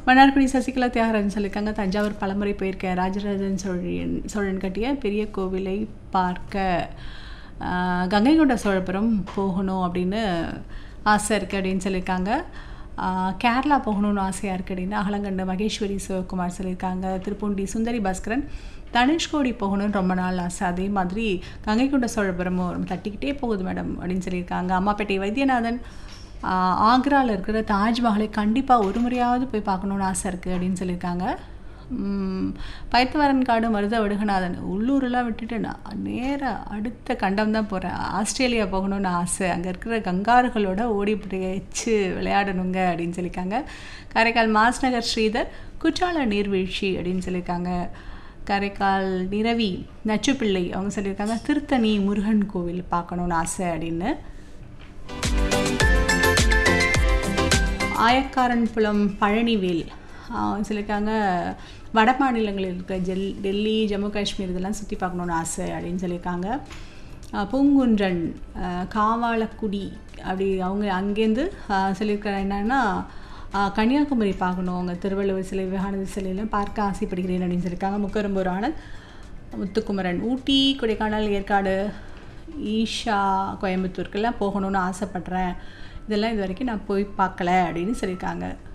மன்னார்குடி சசிகலா தியாகராஜன் சொல்லியிருக்காங்க தஞ்சாவூர் பலமுறை போயிருக்கேன் ராஜராஜன் சோழன் சோழன் கட்டிய பெரிய கோவிலை பார்க்க ஆஹ், கங்கை கொண்ட சோழபுரம் போகணும் அப்படின்னு ஆசை இருக்குது அப்படின்னு சொல்லியிருக்காங்க ஆஹ், கேரளா போகணும்னு ஆசையாக இருக்குது அப்படின்னு அகலங்கண்ட மகேஸ்வரி சிவகுமார் சொல்லியிருக்காங்க திருப்பூண்டி சுந்தரி பாஸ்கரன் தனுஷ்கோடி போகணும்னு ரொம்ப நாள் ஆசை அதே மாதிரி கங்கை கொண்ட சோழபுரமும் தட்டிக்கிட்டே போகுது மேடம் அப்படின்னு சொல்லியிருக்காங்க அம்மாப்பேட்டை வைத்தியநாதன் ஆஹ், ஆக்ரால இருக்கிற தாஜ்மஹாலை கண்டிப்பாக ஒரு முறையாவது போய் பார்க்கணுன்னு ஆசை இருக்குது அப்படின்னு சொல்லியிருக்காங்க உம், பைத்தவரன் காடு மருத வடுகநாதன் உள்ளூரெல்லாம் விட்டுட்டு நான் நேராக அடுத்த கண்டம் தான் போகிறேன் ஆஸ்திரேலியா போகணும்னு ஆசை அங்கே இருக்கிற கங்காறுகளோட ஓடி பிடிச்சு விளையாடணுங்க அப்படின்னு சொல்லியிருக்காங்க காரைக்கால் மாஸ்நகர் ஸ்ரீதர் குற்றால நீர்வீழ்ச்சி அப்படின்னு சொல்லியிருக்காங்க காரைக்கால் நிரவி நச்சுப்பிள்ளை அவங்க சொல்லியிருக்காங்க திருத்தணி முருகன் கோவில் பார்க்கணுன்னு ஆசை அப்படின்னு ஆயக்காரன் புலம் பழனிவேல் ஆஹ் சொல்லியிருக்காங்க வட மாநிலங்களில் இருக்க ஜெல் டெல்லி ஜம்மு காஷ்மீர் இதெல்லாம் சுற்றி பார்க்கணுன்னு ஆசை அப்படின்னு சொல்லியிருக்காங்க ஆஹ் பூங்குன்றன் ஆஹ் காவாலக்குடி அப்படி அவங்க அங்கேருந்து ஆஹ் சொல்லியிருக்காங்க என்னன்னா ஆஹ் கன்னியாகுமரி பார்க்கணும் அவங்க திருவள்ளுவர் சிலை விவேகானந்த சிலையெல்லாம் பார்க்க ஆசைப்படுகிறேன் அப்படின்னு சொல்லியிருக்காங்க முக்கரும்பூர் ஆனந்த் முத்துக்குமரன் ஊட்டி கொடைக்கானல் ஏற்காடு ஈஷா கோயம்புத்தூருக்கெல்லாம் போகணும்னு ஆசைப்பட்றேன் இதெல்லாம் இது வரைக்கும் நான் போய் பார்க்கல அப்படின்னு சொல்லியிருக்காங்க